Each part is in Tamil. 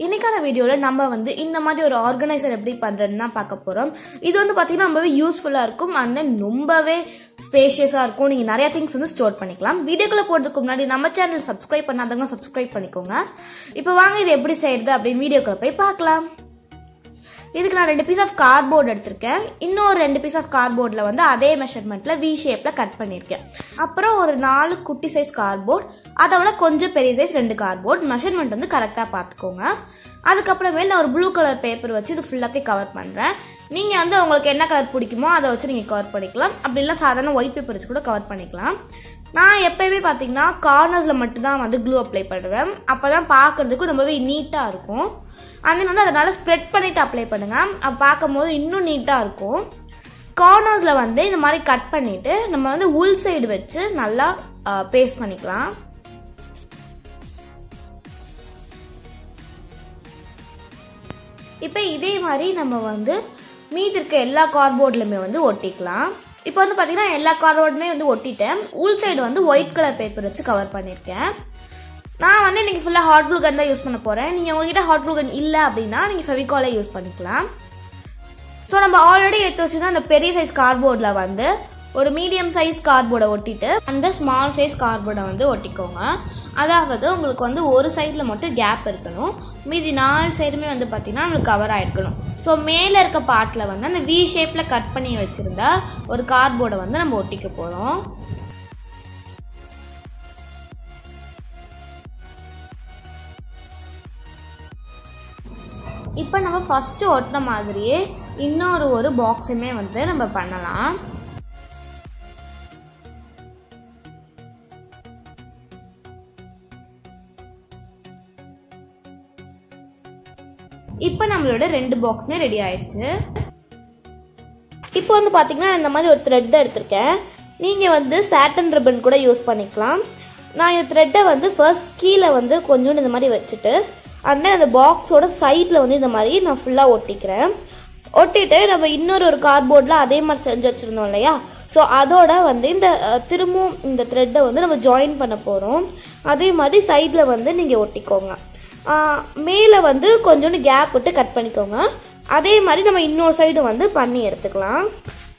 இன்னைக்கான வீடியோவில் நம்ம வந்து இந்த மாதிரி ஒரு ஆர்கனைசர் எப்படி பண்ணுறதுன்னு தான் பார்க்க போகிறோம் இது வந்து பார்த்தீங்கன்னா ரொம்பவே யூஸ்ஃபுல்லாக இருக்கும் அண்ட் தென் ரொம்பவே ஸ்பேஷியஸாக இருக்கும் நீங்கள் நிறைய திங்ஸ் வந்து ஸ்டோர் பண்ணிக்கலாம் வீடியோக்குள்ளே போகிறதுக்கு முன்னாடி நம்ம சேனல் சப்ஸ்கிரைப் பண்ணாதவங்க சப்ஸ்கிரைப் பண்ணிக்கோங்க இப்போ வாங்க இது எப்படி செய்கிறது அப்படின்னு வீடியோக்குள்ளே போய் பார்க்கலாம் இதுக்கு நான் ரெண்டு பீஸ் ஆஃப் கார்ட்போர்ட் எடுத்திருக்கேன் இன்னொரு ரெண்டு பீஸ் ஆஃப் கார்ட்போர்டில் வந்து அதே மெஷர்மெண்ட்டில் வி ஷேப்பில் கட் பண்ணியிருக்கேன் அப்புறம் ஒரு நாலு குட்டி சைஸ் கார்ட்போர்ட் அதை விட கொஞ்சம் பெரிய சைஸ் ரெண்டு கார்ட்போர்ட் மெஷர்மெண்ட் வந்து கரெக்டாக பார்த்துக்கோங்க அதுக்கப்புறமே நான் ஒரு ப்ளூ கலர் பேப்பர் வச்சு இது ஃபுல்லாத்தையும் கவர் பண்ணுறேன் நீங்கள் வந்து உங்களுக்கு என்ன கலர் பிடிக்குமோ அதை வச்சு நீங்கள் கவர் பண்ணிக்கலாம் அப்படி இல்லை சாதாரண ஒயிட் பேப்பர் வச்சு கூட கவர் பண்ணிக்கலாம் நான் எப்பயுமே பார்த்தீங்கன்னா கார்னர்ஸில் மட்டும்தான் வந்து க்ளூ அப்ளை பண்ணுவேன் அப்போ தான் பார்க்குறதுக்கு ரொம்பவே நீட்டாக இருக்கும் அண்ட் வந்து அதனால் ஸ்ப்ரெட் பண்ணிவிட்டு அப்ளை பண்ணுங்கள் அப்போ பார்க்கும்போது இன்னும் நீட்டாக இருக்கும் கார்னர்ஸில் வந்து இந்த மாதிரி கட் பண்ணிவிட்டு நம்ம வந்து உள் சைடு வச்சு நல்லா பேஸ்ட் பண்ணிக்கலாம் இப்போ இதே மாதிரி நம்ம வந்து மீதி இருக்க எல்லா கார்ட்போர்ட்லையுமே வந்து ஒட்டிக்கலாம் இப்போ வந்து பார்த்தீங்கன்னா எல்லா கார்ட்போர்டுமே வந்து ஒட்டிட்டேன் உள் சைடு வந்து ஒயிட் கலர் பேப்பர் வச்சு கவர் பண்ணியிருக்கேன் நான் வந்து இன்றைக்கி ஃபுல்லாக ஹாட் ப்ளூ கன் தான் யூஸ் பண்ண போகிறேன் நீங்கள் உங்ககிட்ட ஹாட் ப்ளூ கன் இல்லை அப்படின்னா நீங்கள் ஃபெவிகாலே யூஸ் பண்ணிக்கலாம் ஸோ நம்ம ஆல்ரெடி எடுத்து வச்சுருந்தா அந்த பெரிய சைஸ் கார்ட்போர்டில் வந்து ஒரு மீடியம் சைஸ் கார்ட்போர்டை ஒட்டிட்டு அந்த ஸ்மால் சைஸ் கார்ட்போர்டை வந்து ஒட்டிக்கோங்க அதாவது உங்களுக்கு வந்து ஒரு சைடில் மட்டும் கேப் இருக்கணும் மீதி நாலு சைடுமே வந்து பார்த்திங்கன்னா நம்மளுக்கு கவர் ஆகிருக்கணும் ஸோ மேலே இருக்க பார்ட்டில் வந்து அந்த வி ஷேப்பில் கட் பண்ணி வச்சுருந்தா ஒரு கார்ட்போர்டை வந்து நம்ம ஒட்டிக்க போகிறோம் இப்போ நம்ம ஃபஸ்ட்டு ஒட்டின மாதிரியே இன்னொரு ஒரு பாக்ஸுமே வந்து நம்ம பண்ணலாம் இப்போ நம்மளோட ரெண்டு பாக்ஸுமே ரெடி ஆயிடுச்சு இப்போ வந்து பார்த்தீங்கன்னா இந்த மாதிரி ஒரு த்ரெட் எடுத்திருக்கேன் நீங்கள் வந்து சாட்டன் ரிப்பன் கூட யூஸ் பண்ணிக்கலாம் நான் இந்த த்ரெட்டை வந்து ஃபர்ஸ்ட் கீழே வந்து கொஞ்சோண்டு இந்த மாதிரி வச்சுட்டு அண்ட் அந்த பாக்ஸோட சைடில் வந்து இந்த மாதிரி நான் ஃபுல்லாக ஒட்டிக்கிறேன் ஒட்டிட்டு நம்ம இன்னொரு ஒரு கார்ட்போர்டில் அதே மாதிரி செஞ்சு வச்சுருந்தோம் இல்லையா ஸோ அதோட வந்து இந்த திரும்பவும் இந்த த்ரெட்டை வந்து நம்ம ஜாயின் பண்ண போகிறோம் அதே மாதிரி சைடில் வந்து நீங்கள் ஒட்டிக்கோங்க மேலே வந்து கொஞ்சோண்டு கேப் விட்டு கட் பண்ணிக்கோங்க அதே மாதிரி நம்ம இன்னொரு சைடு வந்து பண்ணி எடுத்துக்கலாம்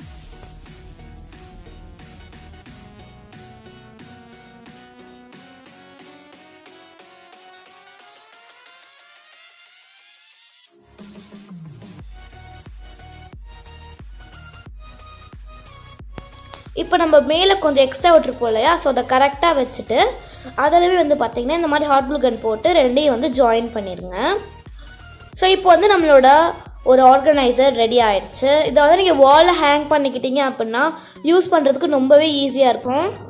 இப்போ நம்ம மேலே கொஞ்சம் எக்ஸ்ட்ரா விட்டுருப்போம் இல்லையா ஸோ அதை கரெக்டாக வச்சுட்டு அதிலவே வந்து பார்த்திங்கன்னா இந்த மாதிரி ஹாட் ப்ளூ கன் போட்டு ரெண்டையும் வந்து ஜாயின் பண்ணிடுங்க ஸோ இப்போ வந்து நம்மளோட ஒரு ஆர்கனைசர் ரெடி ஆயிடுச்சு இதை வந்து நீங்கள் வாலில் ஹேங் பண்ணிக்கிட்டீங்க அப்படின்னா யூஸ் பண்ணுறதுக்கு ரொம்பவே ஈஸியாக இருக்கும்